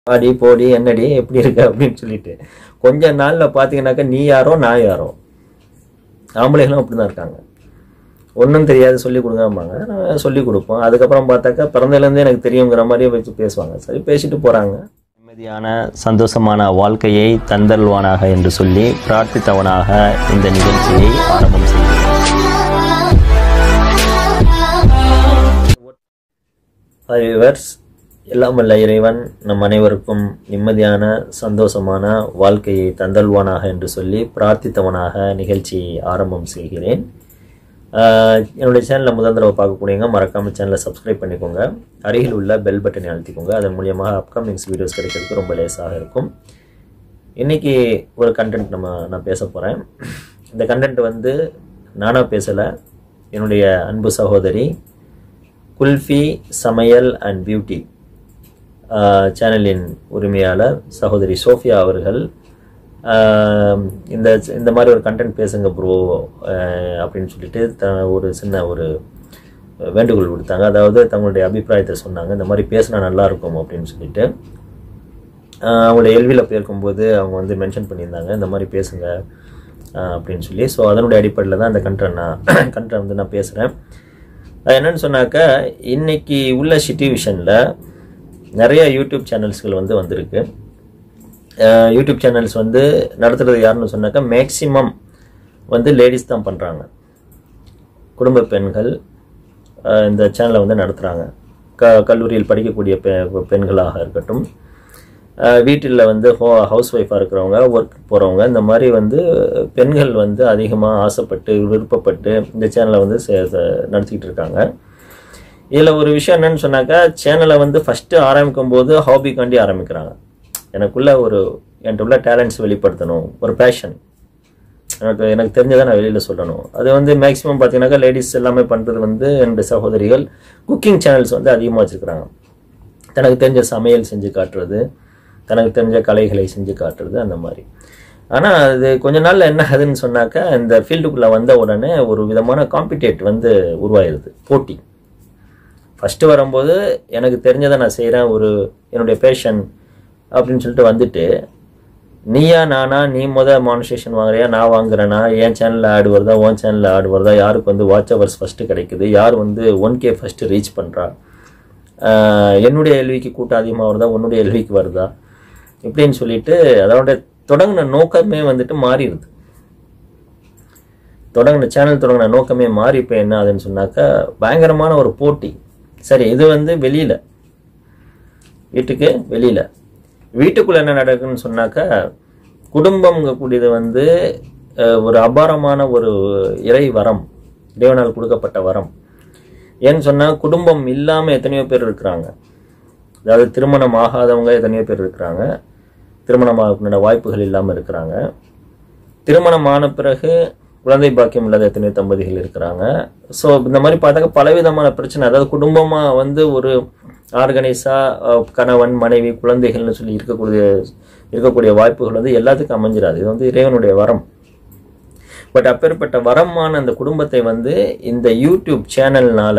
அடி போடி என்னடி எப்படி இருக்க அப்படின்னு சொல்லிட்டு கொஞ்ச நாள்ல பாத்தீங்கன்னாக்கா நீ யாரோ நான் யாரோ ஆம்பளைகளும் அப்படிதான் இருக்காங்க ஒன்றும் தெரியாது சொல்லி கொடுங்கம்பாங்க நான் சொல்லி கொடுப்போம் அதுக்கப்புறம் பார்த்தாக்கா பிறந்ததுலேருந்தே எனக்கு தெரியுங்கிற மாதிரியே வச்சு பேசுவாங்க சரி பேசிட்டு போகிறாங்க நிம்மதியான சந்தோஷமான வாழ்க்கையை தந்தல்வானாக என்று சொல்லி பிரார்த்தித்தவனாக இந்த நிகழ்ச்சியை ஆரம்பம் செய்கிறேன் விவர்ஸ் எல்லாம் வல்ல இறைவன் நம் அனைவருக்கும் நிம்மதியான சந்தோஷமான வாழ்க்கையை தந்தல்வானாக என்று சொல்லி பிரார்த்தித்தவனாக நிகழ்ச்சியை ஆரம்பம் செய்கிறேன் ஆஹ் என்னுடைய சேனலில் முதல் தடவை பார்க்கக்கூடியவங்க மறக்காமல் சேனலை சப்ஸ்கிரைப் பண்ணிக்கோங்க அருகில் உள்ள பெல் பட்டனை அழுத்திக்கோங்க அதன் மூலியமாக அப்கமிங்ஸ் வீடியோஸ் கிடைக்கிறதுக்கு ரொம்ப லேசாக இருக்கும் இன்னைக்கு ஒரு கண்டென்ட் நம்ம நான் பேச போகிறேன் இந்த கண்டென்ட் வந்து நானாக பேசலை என்னுடைய அன்பு சகோதரி குல்ஃபி சமையல் அண்ட் பியூட்டி சேனலின் உரிமையாளர் சகோதரி சோஃபியா அவர்கள் ஆஹ் இந்த இந்த மாதிரி ஒரு கண்டென்ட் பேசுங்க ப்ரோ அப்படின்னு சொல்லிட்டு த ஒரு சின்ன ஒரு வேண்டுகோள் கொடுத்தாங்க அதாவது தங்களுடைய அபிப்பிராயத்தை சொன்னாங்க இந்த மாதிரி பேசினா நல்லா இருக்கும் அப்படின்னு சொல்லிட்டு ஆஹ் அவங்களோட எல்வியில் போயிருக்கும்போது அவங்க வந்து மென்ஷன் பண்ணியிருந்தாங்க இந்த மாதிரி பேசுங்க ஆஹ் அப்படின்னு சொல்லி ஸோ அதனுடைய அடிப்படையில் தான் அந்த கண்டென்ட் நான் கண்டென்ட் வந்து நான் பேசுகிறேன் அது என்னன்னு சொன்னாக்கா இன்னைக்கு உள்ள சிச்சுவேஷனில் நிறைய யூடியூப் சேனல்ஸ்கள் வந்து வந்திருக்கு அஹ் யூடியூப் சேனல்ஸ் வந்து நடத்துறது யாருன்னு சொன்னாக்கா மேக்சிமம் வந்து லேடிஸ் தான் பண்ணுறாங்க குடும்ப பெண்கள் அஹ் இந்த சேனலை வந்து நடத்துகிறாங்க க கல்லூரியில் படிக்கக்கூடிய பெ பெண்களாக இருக்கட்டும் வீட்டில் வந்து ஹோ ஹவுஸ் ஒய்ஃபாக இருக்கிறவங்க ஒர்க் போகிறவங்க இந்த மாதிரி வந்து பெண்கள் வந்து அதிகமாக ஆசைப்பட்டு விருப்பப்பட்டு இந்த சேனலை வந்து சே- ச- நடத்திக்கிட்டு இருக்காங்க இதில் ஒரு விஷயம் என்னன்னு சொன்னாக்கா சேனலை வந்து ஃபஸ்ட்டு ஆரம்பிக்கும் போது ஹாபிக்காண்டி ஆரம்பிக்கிறாங்க எனக்குள்ள ஒரு என்கிட்ட உள்ள டேலண்ட்ஸ் வெளிப்படுத்தணும் ஒரு பேஷன் எனக்கு எனக்கு தெரிஞ்சதை நான் வெளியில் சொல்லணும் அது வந்து மேக்ஸிமம் பார்த்தீங்கன்னாக்கா லேடிஸ் எல்லாமே பண்ணுறது வந்து என்னுடைய சகோதரிகள் குக்கிங் சேனல்ஸ் வந்து அதிகமாக வச்சுருக்கிறாங்க தனக்கு தெரிஞ்ச சமையல் செஞ்சு காட்டுறது தனக்கு தெரிஞ்ச கலைகளை செஞ்சு காட்டுறது அந்த மாதிரி ஆனால் அது கொஞ்ச நாள்ல என்ன ஆகுதுன்னு சொன்னாக்கா இந்த ஃபீல்டுக்குள்ளே வந்த உடனே ஒரு விதமான காம்பிடேட் வந்து உருவாயிருது போட்டி ஃபஸ்ட்டு வரும்போது எனக்கு தெரிஞ்சதை நான் செய்கிறேன் ஒரு என்னுடைய பேஷன் அப்படின்னு சொல்லிட்டு வந்துட்டு நீயா நானா நீ முத மானிசேஷன் வாங்குறியா நான் வாங்குறேனா என் சேனலில் ஆடு வருதா உன் சேனலில் ஆடு வருதா யாருக்கு வந்து வாட்ச் ஹவர்ஸ் ஃபஸ்ட்டு கிடைக்குது யார் வந்து ஒன் கே ஃபஸ்ட்டு ரீச் பண்ணுறா என்னுடைய எல்விக்கு கூட்டம் அதிகமாக வருதா உன்னுடைய எல்விக்கு வருதா இப்படின்னு சொல்லிட்டு அதோட தொடங்கின நோக்கமே வந்துட்டு மாறிடுது தொடங்கின சேனல் தொடங்கின நோக்கமே மாறி இப்போ என்ன ஆகுதுன்னு சொன்னாக்கா பயங்கரமான ஒரு போட்டி சரி இது வந்து வெளியில வீட்டுக்கு வெளியில வீட்டுக்குள்ள என்ன நடக்குன்னு சொன்னாக்கா குடும்பம்ங்க கூடியது வந்து அஹ், ஒரு அபாரமான ஒரு இறை வரம் இறைவனால் கொடுக்கப்பட்ட வரம் ஏன்னு சொன்னா குடும்பம் இல்லாம எத்தனையோ பேர் இருக்கிறாங்க அதாவது திருமணம் ஆகாதவங்க எத்தனையோ பேர் இருக்கிறாங்க திருமணமாக வாய்ப்புகள் இல்லாமல் இருக்கிறாங்க திருமணம் ஆன பிறகு குழந்தை பாக்கியம் இல்லாத எத்தனையோ தம்பதிகள் இருக்கிறாங்க ஸோ இந்த மாதிரி பார்த்தாக்க பலவிதமான பிரச்சனை அதாவது குடும்பமாக வந்து ஒரு ஆர்கனைஸாக கணவன் மனைவி குழந்தைகள்னு சொல்லி இருக்கக்கூடிய இருக்கக்கூடிய வாய்ப்புகள் வந்து எல்லாத்துக்கும் அமைஞ்சிடாது இது வந்து இறைவனுடைய வரம் பட் அப்பேற்பட்ட வரமான அந்த குடும்பத்தை வந்து இந்த யூடியூப் சேனல்னால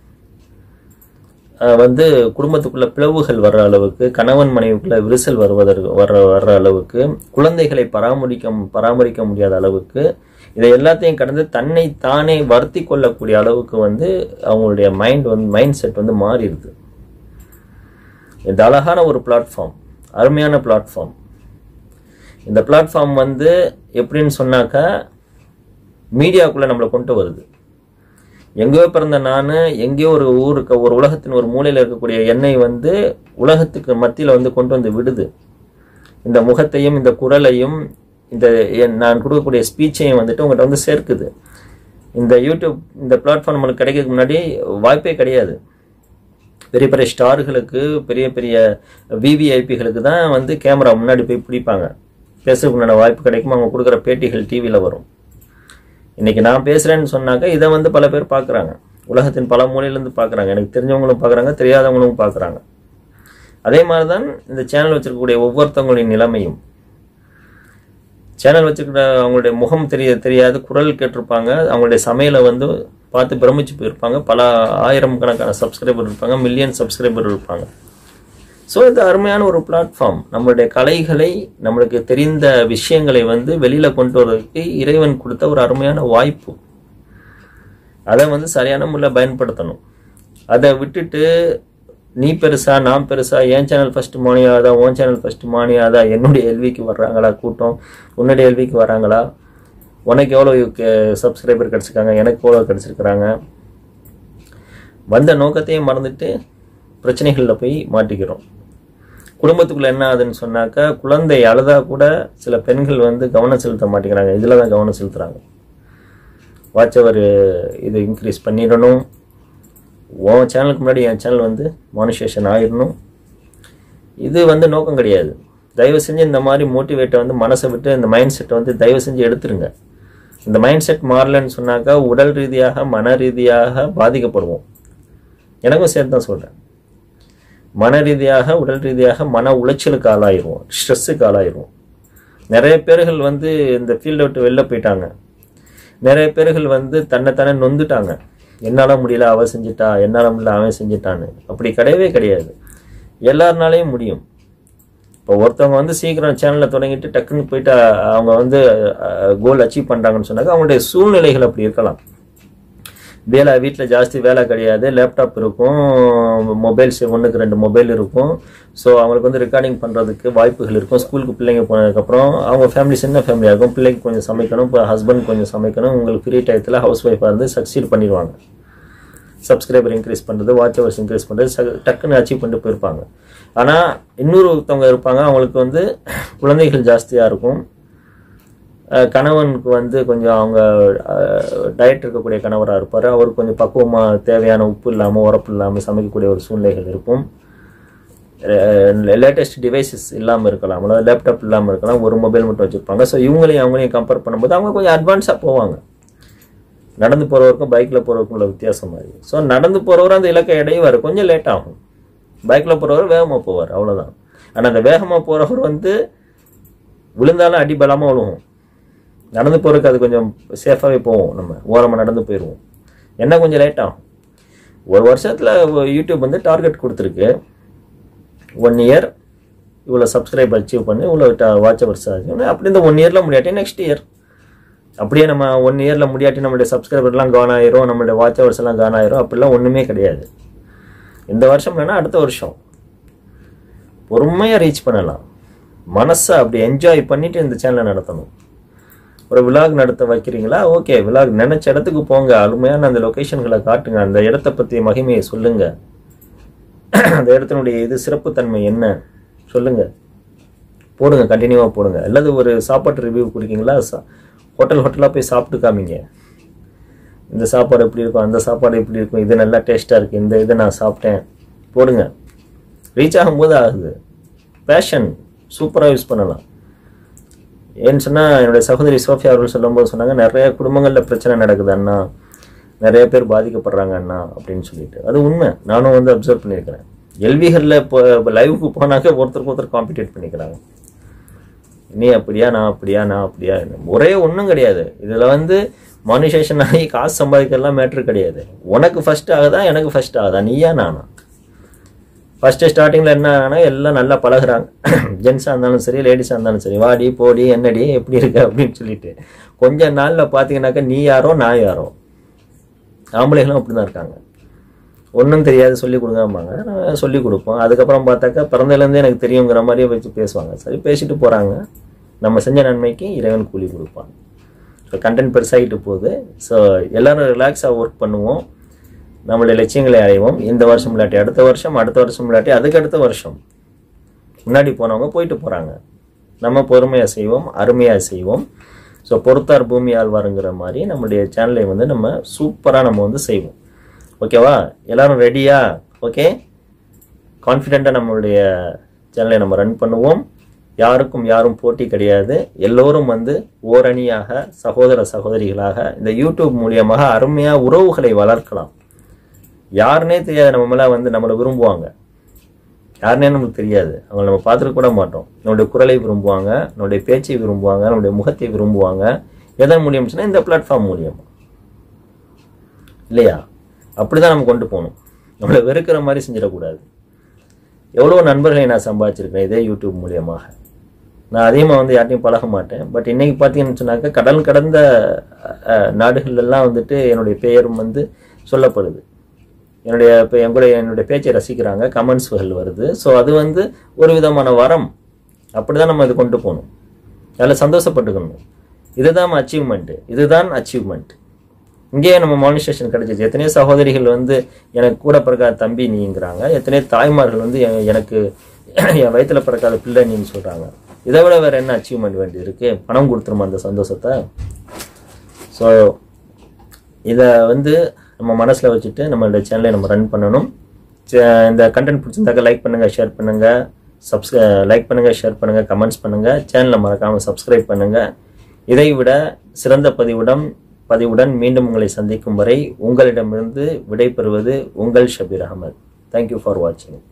அஹ் வந்து குடும்பத்துக்குள்ள பிளவுகள் வர்ற அளவுக்கு கணவன் மனைவிக்குள்ள விரிசல் வருவதற்கு வர்ற வர்ற அளவுக்கு குழந்தைகளை பராமரிக்க பராமரிக்க முடியாத அளவுக்கு இதை எல்லாத்தையும் கடந்து தன்னை தானே வருத்தி கொள்ளக்கூடிய அளவுக்கு வந்து அவங்களுடைய மைண்ட் வந்து மைண்ட் செட் வந்து மாறிடுது இந்த அழகான ஒரு பிளாட்ஃபார்ம் அருமையான பிளாட்ஃபார்ம் இந்த பிளாட்ஃபார்ம் வந்து எப்படின்னு சொன்னாக்கா மீடியாக்குள்ள நம்மளை கொண்டு வருது எங்கேயோ பிறந்த நான் எங்கேயோ ஒரு ஊருக்கு ஒரு உலகத்தின் ஒரு மூலையில் இருக்கக்கூடிய எண்ணெய் வந்து உலகத்துக்கு மத்தியில் வந்து கொண்டு வந்து விடுது இந்த முகத்தையும் இந்த குரலையும் இந்த என் நான் கொடுக்கக்கூடிய ஸ்பீச்சையும் வந்துட்டு உங்கள்கிட்ட வந்து சேர்க்குது இந்த யூடியூப் இந்த பிளாட்ஃபார்ம் நம்மளுக்கு கிடைக்கிறதுக்கு முன்னாடி வாய்ப்பே கிடையாது பெரிய பெரிய ஸ்டார்களுக்கு பெரிய பெரிய விவிஐபிகளுக்கு தான் வந்து கேமரா முன்னாடி போய் பிடிப்பாங்க பேசுறதுக்கு உண்டான வாய்ப்பு கிடைக்கும் அவங்க கொடுக்குற பேட்டிகள் டிவியில் வரும் இன்னைக்கு நான் பேசுறேன்னு சொன்னாக்க இதை வந்து பல பேர் பார்க்குறாங்க உலகத்தின் பல மூலையிலேருந்து பார்க்குறாங்க எனக்கு தெரிஞ்சவங்களும் பார்க்குறாங்க தெரியாதவங்களும் பார்க்குறாங்க அதே மாதிரி தான் இந்த சேனல் வச்சிருக்கக்கூடிய ஒவ்வொருத்தவங்களின் நிலைமையும் சேனல் வச்சுக்கிற அவங்களுடைய முகம் தெரிய தெரியாது குரல் கேட்டிருப்பாங்க அவங்களுடைய சமையலை வந்து பார்த்து பிரமிச்சு போயிருப்பாங்க பல ஆயிரம் கணக்கான சப்ஸ்கிரைபர் இருப்பாங்க மில்லியன் சப்ஸ்கிரைபர் இருப்பாங்க ஸோ இது அருமையான ஒரு பிளாட்ஃபார்ம் நம்மளுடைய கலைகளை நம்மளுக்கு தெரிந்த விஷயங்களை வந்து வெளியில கொண்டு வரதுக்கு இறைவன் கொடுத்த ஒரு அருமையான வாய்ப்பு அதை வந்து சரியான முறையில் பயன்படுத்தணும் அதை விட்டுட்டு நீ பெருசா நான் பெருசா என் சேனல் ஃபர்ஸ்ட் மானியாதா உன் சேனல் ஃபர்ஸ்ட் மானியாதா என்னுடைய எல்விக்கு வர்றாங்களா கூட்டம் உன்னுடைய எல்விக்கு வராங்களா உனக்கு எவ்வளோ சப்ஸ்கிரைபர் கிடச்சிருக்காங்க எனக்கு எவ்வளோ கிடச்சிருக்கிறாங்க வந்த நோக்கத்தையும் மறந்துட்டு பிரச்சனைகளில் போய் மாட்டிக்கிறோம் குடும்பத்துக்குள்ள என்ன ஆகுதுன்னு சொன்னாக்கா குழந்தை அழுதா கூட சில பெண்கள் வந்து கவனம் செலுத்த மாட்டேங்கிறாங்க இதில் தான் கவனம் செலுத்துறாங்க வாட்ச் அவர் இது இன்க்ரீஸ் பண்ணிடணும் உன் சேனலுக்கு முன்னாடி என் சேனல் வந்து மானிசேஷன் ஆயிடணும் இது வந்து நோக்கம் கிடையாது தயவு செஞ்சு இந்த மாதிரி மோட்டிவேட்டை வந்து மனசை விட்டு இந்த மைண்ட் செட்டை வந்து தயவு செஞ்சு எடுத்துருங்க இந்த மைண்ட் செட் மாறலன்னு சொன்னாக்கா உடல் ரீதியாக மன ரீதியாக பாதிக்கப்படுவோம் எனக்கும் சேர்த்து தான் சொல்கிறேன் மன ரீதியாக உடல் ரீதியாக மன உளைச்சலுக்கு ஆளாயிருவோம் ஸ்ட்ரெஸ்ஸுக்கு ஆளாயிருவோம் நிறைய பேர்கள் வந்து இந்த ஃபீல்டை விட்டு வெளில போயிட்டாங்க நிறைய பேர்கள் வந்து தன்னைத்தானே நொந்துட்டாங்க என்னால் முடியல அவ செஞ்சிட்டா என்னால் முடியல அவன் செஞ்சிட்டான்னு அப்படி கிடையவே கிடையாது எல்லாருனாலையும் முடியும் இப்போ ஒருத்தவங்க வந்து சீக்கிரம் சேனலில் தொடங்கிட்டு டக்குன்னு போயிட்டு அஹ், அவங்க வந்து கோல் அச்சீவ் பண்ணுறாங்கன்னு சொன்னாக்க அவங்களுடைய சூழ்நிலைகள் அப்படி இருக்கலாம் வேலை வீட்டில் ஜாஸ்தி வேலை கிடையாது லேப்டாப் இருக்கும் மொபைல்ஸ் ஒன்றுக்கு ரெண்டு மொபைல் இருக்கும் ஸோ அவங்களுக்கு வந்து ரெக்கார்டிங் பண்ணுறதுக்கு வாய்ப்புகள் இருக்கும் ஸ்கூலுக்கு பிள்ளைங்க போனதுக்கப்புறம் அவங்க ஃபேமிலி சின்ன ஃபேமிலியாக இருக்கும் பிள்ளைக்கு கொஞ்சம் சமைக்கணும் இப்போ ஹஸ்பண்ட் கொஞ்சம் சமைக்கணும் உங்களுக்கு ஃப்ரீ டயத்தில் ஹவுஸ் ஒய்ஃபாக இருந்து சக்சீட் பண்ணிடுவாங்க சப்ஸ்கிரைபர் இன்க்ரீஸ் பண்ணுறது வாட்ச் ஹவர்ஸ் இன்க்ரீஸ் பண்ணுறது டக்குன்னு அச்சீவ் பண்ணிட்டு போயிருப்பாங்க ஆனால் இன்னொருத்தவங்க இருப்பாங்க அவங்களுக்கு வந்து குழந்தைகள் ஜாஸ்தியாக இருக்கும் அஹ் கணவனுக்கு வந்து கொஞ்சம் அவங்க டயட் இருக்கக்கூடிய கணவராக இருப்பார் அவருக்கு கொஞ்சம் பக்குவமாக தேவையான உப்பு இல்லாமல் உரப்பு இல்லாமல் சமைக்கக்கூடிய ஒரு சூழ்நிலைகள் இருக்கும் லேட்டஸ்ட் டிவைசஸ் இல்லாமல் இருக்கலாம் அதாவது லேப்டாப் இல்லாமல் இருக்கலாம் ஒரு மொபைல் மட்டும் வச்சுருப்பாங்க ஸோ இவங்களையும் அவங்களையும் கம்பேர் பண்ணும்போது அவங்க கொஞ்சம் அட்வான்ஸாக போவாங்க நடந்து போகிறவருக்கும் பைக்கில் போகிறவருக்கும் உள்ள வித்தியாசம் மாதிரி ஸோ நடந்து போகிறவர் அந்த இலக்கை அடைவார் கொஞ்சம் லேட் ஆகும் பைக்கில் போகிறவர் வேகமாக போவார் அவ்வளோதான் ஆனால் அந்த வேகமாக போகிறவர் வந்து விழுந்தாலும் அடி பலமாக விழுவும் நடந்து போகிறதுக்கு அது கொஞ்சம் சேஃபாகவே போவோம் நம்ம ஓரமாக நடந்து போயிடுவோம் என்ன கொஞ்சம் லேட் ஆகும் ஒரு வருஷத்தில் யூடியூப் வந்து டார்கெட் கொடுத்துருக்கு ஒன் இயர் இவ்வளோ சப்ஸ்கிரைப் அச்சீவ் பண்ணி இவ்வளோ வாட்ச் ஹவர்ஸ் ஆச்சு அப்படி இந்த ஒன் இயரில் முடியாட்டி நெக்ஸ்ட் இயர் அப்படியே நம்ம ஒன் இயரில் முடியாட்டி நம்மளுடைய சப்ஸ்கிரைபர்லாம் கான் ஆயிரும் நம்மளுடைய வாட்ச் ஹவர்ஸ் எல்லாம் கான் ஆயிரும் அப்படிலாம் ஒன்றுமே கிடையாது இந்த வருஷம் இல்லைன்னா அடுத்த வருஷம் பொறுமையாக ரீச் பண்ணலாம் மனசை அப்படி என்ஜாய் பண்ணிட்டு இந்த சேனலை நடத்தணும் ஒரு விலாக் நடத்த வைக்கிறீங்களா ஓகே விலாக் நினைச்ச இடத்துக்கு போங்க அருமையான அந்த லொகேஷன்களை காட்டுங்க அந்த இடத்த பற்றிய மகிமையை சொல்லுங்க அந்த இடத்தினுடைய இது சிறப்புத்தன்மை என்ன சொல்லுங்க போடுங்க கண்டினியூவாக போடுங்க அல்லது ஒரு சாப்பாட்டு ரிவ்யூ கொடுக்கீங்களா சா- ஹோட்டல் ஹோட்டலாக போய் சாப்பிட்டு காமிங்க இந்த சாப்பாடு எப்படி இருக்கும் அந்த சாப்பாடு எப்படி இருக்கும் இது நல்லா டேஸ்ட்டாக இருக்குது இந்த இதை நான் சாப்பிட்டேன் போடுங்க ரீச் ஆகும்போது ஆகுது பேஷன் சூப்பராக யூஸ் பண்ணலாம் ஏன்னு சொன்னால் என்னுடைய சகோதரி சோஃபியா அவர்கள் சொல்லும்போது சொன்னாங்க நிறைய குடும்பங்களில் பிரச்சனை நடக்குது அண்ணா நிறைய பேர் பாதிக்கப்படுறாங்க அண்ணா அப்படின்னு சொல்லிட்டு அது உண்மை நானும் வந்து அப்சர்வ் பண்ணியிருக்கிறேன் எல்விகளில் இப்போ லைவுக்கு போனாக்க ஒருத்தருக்கு ஒருத்தர் காம்படிட் பண்ணிக்கிறாங்க நீ அப்படியா நான் அப்படியா நான் அப்படியா ஒரே ஒன்றும் கிடையாது இதில் வந்து மானிசேஷன் ஆகி காசு சம்பாதிக்கலாம் மேட்ரு கிடையாது உனக்கு ஃபர்ஸ்ட் ஆகுதா எனக்கு ஃபர்ஸ்ட் ஆகுதா நீயா நானா ஃபஸ்ட்டு ஸ்டார்டிங்கில் என்ன ஆனா எல்லாம் நல்லா பழகுறாங்க ஜென்ஸாக இருந்தாலும் சரி லேடிஸாக இருந்தாலும் சரி வாடி போடி என்னடி எப்படி இருக்க அப்படின்னு சொல்லிட்டு கொஞ்ச நாளில் பார்த்தீங்கன்னாக்கா நீ யாரோ நான் யாரோ ஆம்பளைகளும் அப்படி தான் இருக்காங்க ஒன்றும் தெரியாது சொல்லி கொடுங்கம்பாங்க நான் சொல்லி கொடுப்போம் அதுக்கப்புறம் பார்த்தாக்கா பிறந்ததுலேருந்தே எனக்கு தெரியுங்கிற மாதிரியே வச்சு பேசுவாங்க சரி பேசிட்டு போகிறாங்க நம்ம செஞ்ச நன்மைக்கு இறைவன் கூலி கொடுப்பான் ஸோ கண்டென்ட் பெருசாகிட்டு போகுது ஸோ எல்லாரும் ரிலாக்ஸாக ஒர்க் பண்ணுவோம் நம்மளுடைய லட்சியங்களை அடைவோம் இந்த வருஷம் இல்லாட்டி அடுத்த வருஷம் அடுத்த வருஷம் இல்லாட்டி அதுக்கு அடுத்த வருஷம் முன்னாடி போனவங்க போயிட்டு போகிறாங்க நம்ம பொறுமையாக செய்வோம் அருமையாக செய்வோம் ஸோ பொறுத்தார் பூமி ஆழ்வாருங்கிற மாதிரி நம்மளுடைய சேனலை வந்து நம்ம சூப்பராக நம்ம வந்து செய்வோம் ஓகேவா எல்லாரும் ரெடியா ஓகே கான்ஃபிடெண்ட்டாக நம்மளுடைய சேனலை நம்ம ரன் பண்ணுவோம் யாருக்கும் யாரும் போட்டி கிடையாது எல்லோரும் வந்து ஓரணியாக சகோதர சகோதரிகளாக இந்த யூடியூப் மூலியமாக அருமையாக உறவுகளை வளர்க்கலாம் யாருனே தெரியாது நம்ம மேலே வந்து நம்மளை விரும்புவாங்க யாருனே நமக்கு தெரியாது அவங்கள நம்ம பார்த்துருக்க கூட மாட்டோம் நம்மளுடைய குரலை விரும்புவாங்க நம்மளுடைய பேச்சை விரும்புவாங்க நம்மளுடைய முகத்தை விரும்புவாங்க எதன் மூலியம் சொன்னா இந்த பிளாட்ஃபார்ம் மூலியமா இல்லையா அப்படிதான் நம்ம கொண்டு போகணும் நம்மளை வெறுக்கிற மாதிரி செஞ்சிடக்கூடாது எவ்வளோ நண்பர்களை நான் சம்பாதிச்சிருக்கேன் இதே யூடியூப் மூலியமாக நான் அதிகமாக வந்து யார்ட்டையும் பழக மாட்டேன் பட் இன்னைக்கு பார்த்தீங்கன்னு சொன்னாக்கா கடல் கடந்த அஹ், நாடுகள்லாம் வந்துட்டு என்னுடைய பெயரும் வந்து சொல்லப்படுது என்னுடைய இப்போ எங்களுடைய என்னுடைய பேச்சை ரசிக்கிறாங்க கமெண்ட்ஸ்கள் வருது ஸோ அது வந்து ஒரு விதமான வரம் அப்படி தான் நம்ம இது கொண்டு போகணும் அதில் சந்தோஷப்பட்டுக்கணும் இதுதான் அச்சீவ்மெண்ட்டு இதுதான் அச்சீவ்மெண்ட் இங்கேயே நம்ம மானிஸ்டேஷன் கிடைச்சிச்சு எத்தனையோ சகோதரிகள் வந்து எனக்கு கூட பிறக்காத தம்பி நீங்கிறாங்க எத்தனையோ தாய்மார்கள் வந்து எ- எனக்கு என் வயித்துல பிறக்காத பிள்ளை நீன்னு சொல்றாங்க இதை விட வேற என்ன அச்சீவ்மெண்ட் வேண்டி இருக்கு பணம் கொடுத்துருமா அந்த சந்தோஷத்தை ஸோ இதை வந்து நம்ம மனசில் வச்சுட்டு நம்மளோட சேனலை நம்ம ரன் பண்ணணும் சே- இந்த கண்டென்ட் பிடிச்சிருந்தாக்க லைக் பண்ணுங்க ஷேர் பண்ணுங்க சப்ஸ்கிரை லைக் பண்ணுங்க ஷேர் பண்ணுங்க கமெண்ட்ஸ் பண்ணுங்க சேனலை மறக்காம சப்ஸ்கிரைப் பண்ணுங்க இதை விட சிறந்த பதிவுடன் பதிவுடன் மீண்டும் உங்களை சந்திக்கும் வரை உங்களிடமிருந்து விடைபெறுவது உங்கள் ஷபீர் அகமது தேங்க்யூ ஃபார் வாட்சிங்